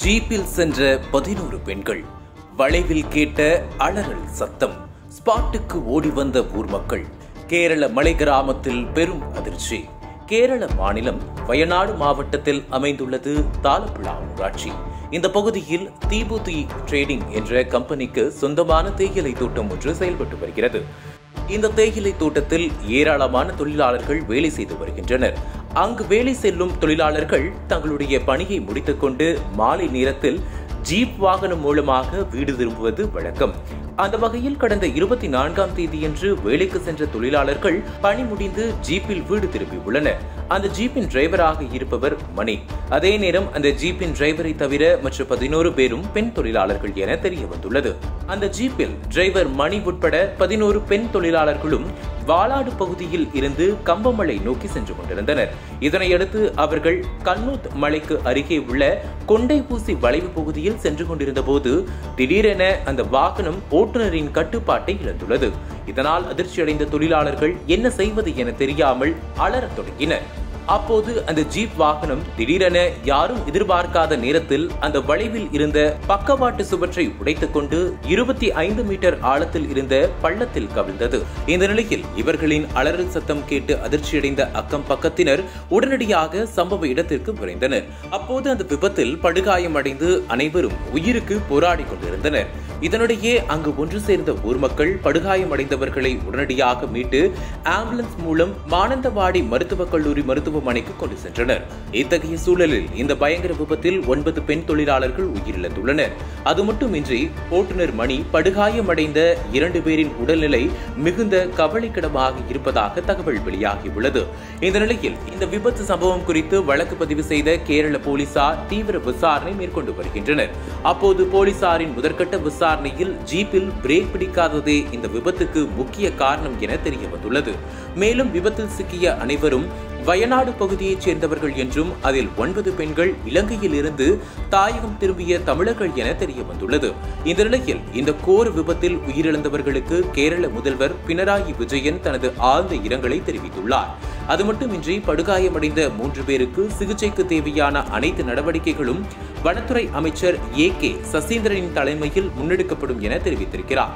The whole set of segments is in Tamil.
ஜீப்பில் சென்ற பதினோரு பெண்கள் வளைவில் கேட்ட அலறல் சத்தம் ஸ்பாட்டுக்கு ஓடி வந்த ஊர் மக்கள் கேரள மலை கிராமத்தில் பெரும் அதிர்ச்சி கேரள மாநிலம் வயநாடு மாவட்டத்தில் அமைந்துள்ளது தாலப்புழா ஊராட்சி இந்த பகுதியில் தீபுதி ட்ரேடிங் என்ற கம்பெனிக்கு சொந்தமான தேயிலை தோட்டம் ஒன்று செயல்பட்டு வருகிறது இந்த தேயிலை தோட்டத்தில் ஏராளமான தொழிலாளர்கள் வேலை செய்து வருகின்றனர் அங்கு வேலை செல்லும் தொழிலாளர்கள் தங்களுடைய பணியை முடித்துக்கொண்டு மாலை நேரத்தில் ஜீப் வாகனம் மூலமாக வீடு திரும்புவது வழக்கம் அந்த வகையில் கடந்த இருபத்தி நான்காம் தேதியன்று வேலைக்கு சென்ற தொழிலாளர்கள் பணி முடிந்து ஜீப்பில் வீடு திரும்பியுள்ளனர் அந்த ஜீப்பின் டிரைவராக இருப்பவர் மணி அதே நேரம் அந்த ஜீப்பின் டிரைவரை தவிர மற்ற பதினோரு பேரும் பெண் தொழிலாளர்கள் என தெரிய வந்துள்ளது அந்த ஜீப்பில் டிரைவர் மணி உட்பட பதினோரு பெண் தொழிலாளர்களும் வாலாடு பகுதியில் இருந்து கம்பமலை நோக்கி சென்று கொண்டிருந்தனர் இதனையடுத்து அவர்கள் கண்ணூத் மலைக்கு அருகே உள்ள கொண்டைப்பூசி வளைவு பகுதியில் சென்று கொண்டிருந்த போது திடீரென அந்த வாகனம் ஓட்டுநரின் கட்டுப்பாட்டை இழந்துள்ளது இதனால் அதிர்ச்சியடைந்த தொழிலாளர்கள் என்ன செய்வது என தெரியாமல் அலறத் தொடங்கினர் அப்போது அந்த ஜீப் வாகனம் திடீரென யாரும் எதிர்பார்க்காத நேரத்தில் அந்த வளைவில் இருந்த பக்கவாட்டு சுவற்றை உடைத்துக் கொண்டு இருபத்தி ஐந்து மீட்டர் ஆழத்தில் இருந்த பள்ளத்தில் கவிழ்ந்தது இந்த நிலையில் இவர்களின் அலறல் சத்தம் கேட்டு அதிர்ச்சியடைந்த அக்கம் பக்கத்தினர் உடனடியாக சம்பவ இடத்திற்கு விரைந்தனர் அப்போது அந்த விபத்தில் படுகாயமடைந்து அனைவரும் உயிருக்கு போராடி கொண்டிருந்தனர் இதனிடையே அங்கு ஒன்று சேர்ந்த ஊர் மக்கள் படுகாயமடைந்தவர்களை உடனடியாக மீட்டு ஆம்புலன்ஸ் மூலம் மானந்தவாடி மருத்துவக் கல்லூரி மருத்துவமனைக்கு கொண்டு சென்றனர் இத்தகைய சூழலில் இந்த பயங்கர விபத்தில் ஒன்பது பெண் தொழிலாளர்கள் உயிரிழந்துள்ளனர் அது மட்டுமின்றி ஓட்டுநர் மணி படுகாயமடைந்த இரண்டு பேரின் உடல்நிலை மிகுந்த கவலைக்கிடமாக இருப்பதாக தகவல் வெளியாகியுள்ளது இந்த நிலையில் இந்த விபத்து சம்பவம் குறித்து வழக்கு பதிவு செய்த கேரள போலீசார் தீவிர விசாரணை மேற்கொண்டு வருகின்றனர் அப்போது போலீசாரின் முதற்கட்ட விசாரணையில் ஜீப்பில் பிரேக் பிடிக்காததே இந்த விபத்துக்கு முக்கிய காரணம் என தெரிய வந்துள்ளது மேலும் விபத்தில் சிக்கிய அனைவரும் வயநாடு பகுதியைச் சேர்ந்தவர்கள் என்றும் அதில் ஒன்பது பெண்கள் இலங்கையில் இருந்து தாயகம் திரும்பிய தமிழர்கள் என தெரிய வந்துள்ளது இந்த நிலையில் இந்த கோர விபத்தில் உயிரிழந்தவர்களுக்கு கேரள முதல்வர் பினராயி விஜயன் தனது ஆழ்ந்த இரங்கலை தெரிவித்துள்ளார் அது மட்டுமின்றி படுகாயமடைந்த மூன்று பேருக்கு சிகிச்சைக்கு தேவையான அனைத்து நடவடிக்கைகளும் வனத்துறை அமைச்சர் ஏ கே சசீந்திரனின் தலைமையில் முன்னெடுக்கப்படும் என தெரிவித்திருக்கிறார்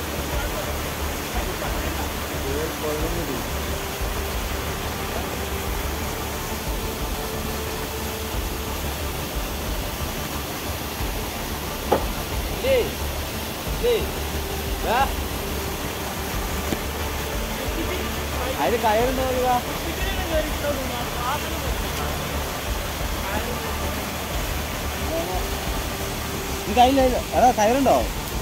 അതിന് കയറുണ്ടോ ഈ കയ്യില്ല അതാ കയറുണ്ടോ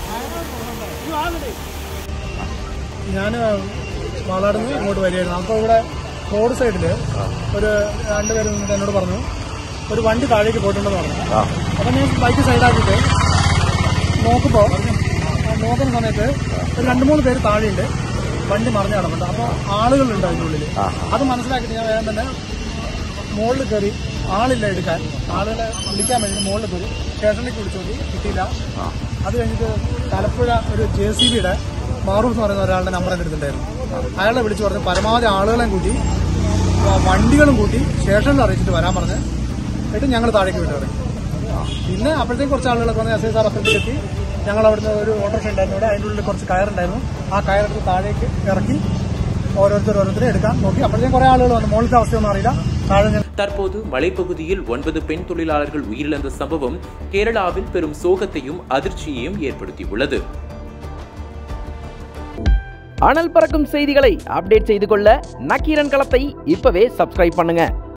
ഞാൻ മാളാട് നിന്ന് ഇങ്ങോട്ട് വരികയായിരുന്നു അപ്പോൾ ഇവിടെ റോഡ് സൈഡിൽ ഒരു രണ്ടുപേര് നിന്നിട്ട് എന്നോട് പറഞ്ഞു ഒരു വണ്ടി താഴേക്ക് പോയിട്ടുണ്ടെന്ന് പറഞ്ഞു അപ്പം ഞാൻ ബൈക്ക് സൈഡാക്കിയിട്ട് നോക്കുമ്പോൾ നോക്കുന്ന സമയത്ത് ഒരു രണ്ട് മൂന്ന് പേര് താഴെയുണ്ട് വണ്ടി മറിഞ്ഞ് കിടപ്പുണ്ട് അപ്പോൾ ആളുകളുണ്ട് അതിൻ്റെ ഉള്ളിൽ അത് മനസ്സിലാക്കിയിട്ട് ഞാൻ വേഗം തന്നെ മുകളിൽ കയറി ആളില്ല എടുക്കാൻ ആളുകളെ വിളിക്കാൻ വേണ്ടി മുകളിൽ കയറി സ്റ്റേഷനിലേക്ക് വിളിച്ചു നോക്കി കിട്ടിയില്ല അത് കഴിഞ്ഞിട്ട് തലപ്പുഴ ഒരു ജെ സി ബിയുടെ മാറൂഫ് എന്ന് പറയുന്ന ഒരാളുടെ നമ്പർ എൻ്റെ അടുത്തുണ്ടായിരുന്നു അയാളെ വിളിച്ചു പറഞ്ഞു പരമാവധി ആളുകളെയും കൂട്ടി ആ, വണ്ടികളും കൂട്ടി സ്റ്റേഷനിൽ അറിയിച്ചിട്ട് വരാൻ പറഞ്ഞ് എന്നിട്ട് ഞങ്ങൾ താഴേക്ക് വിട്ടു ഇറങ്ങി പിന്നെ അപ്പോഴത്തേക്കും കുറച്ച് ആളുകളൊക്കെ വന്ന് എസ് ഐ സാർ അപ്പുറത്തേക്ക് ഞങ്ങൾ അവിടുന്ന് ഒരു ഓട്ടോറിക്ഷ ഉണ്ടായിരുന്നു ഇവിടെ അതിൻ്റെ ഉള്ളിൽ കുറച്ച് കയറുണ്ടായിരുന്നു ആ കയറെടുത്ത് താഴേക്ക് ഇറക്കി ഓരോരുത്തർ ഓരോരുത്തരെ എടുക്കാൻ നോക്കി അപ്പോഴത്തേക്കും കുറേ ആളുകൾ വന്നു മുകളിലത്തെ അവസ്ഥയൊന്നും അറിയില്ല താഴെ ഞാൻ தற்போது மலைப்பகுதியில் ஒன்பது பெண் தொழிலாளர்கள் உயிரிழந்த சம்பவம் கேரளாவில் பெரும் சோகத்தையும் அதிர்ச்சியையும் ஏற்படுத்தியுள்ளது அனல் பறக்கும் செய்திகளை அப்டேட் செய்து கொள்ள நக்கீரன் களத்தை இப்பவே சப்ஸ்கிரைப் பண்ணுங்க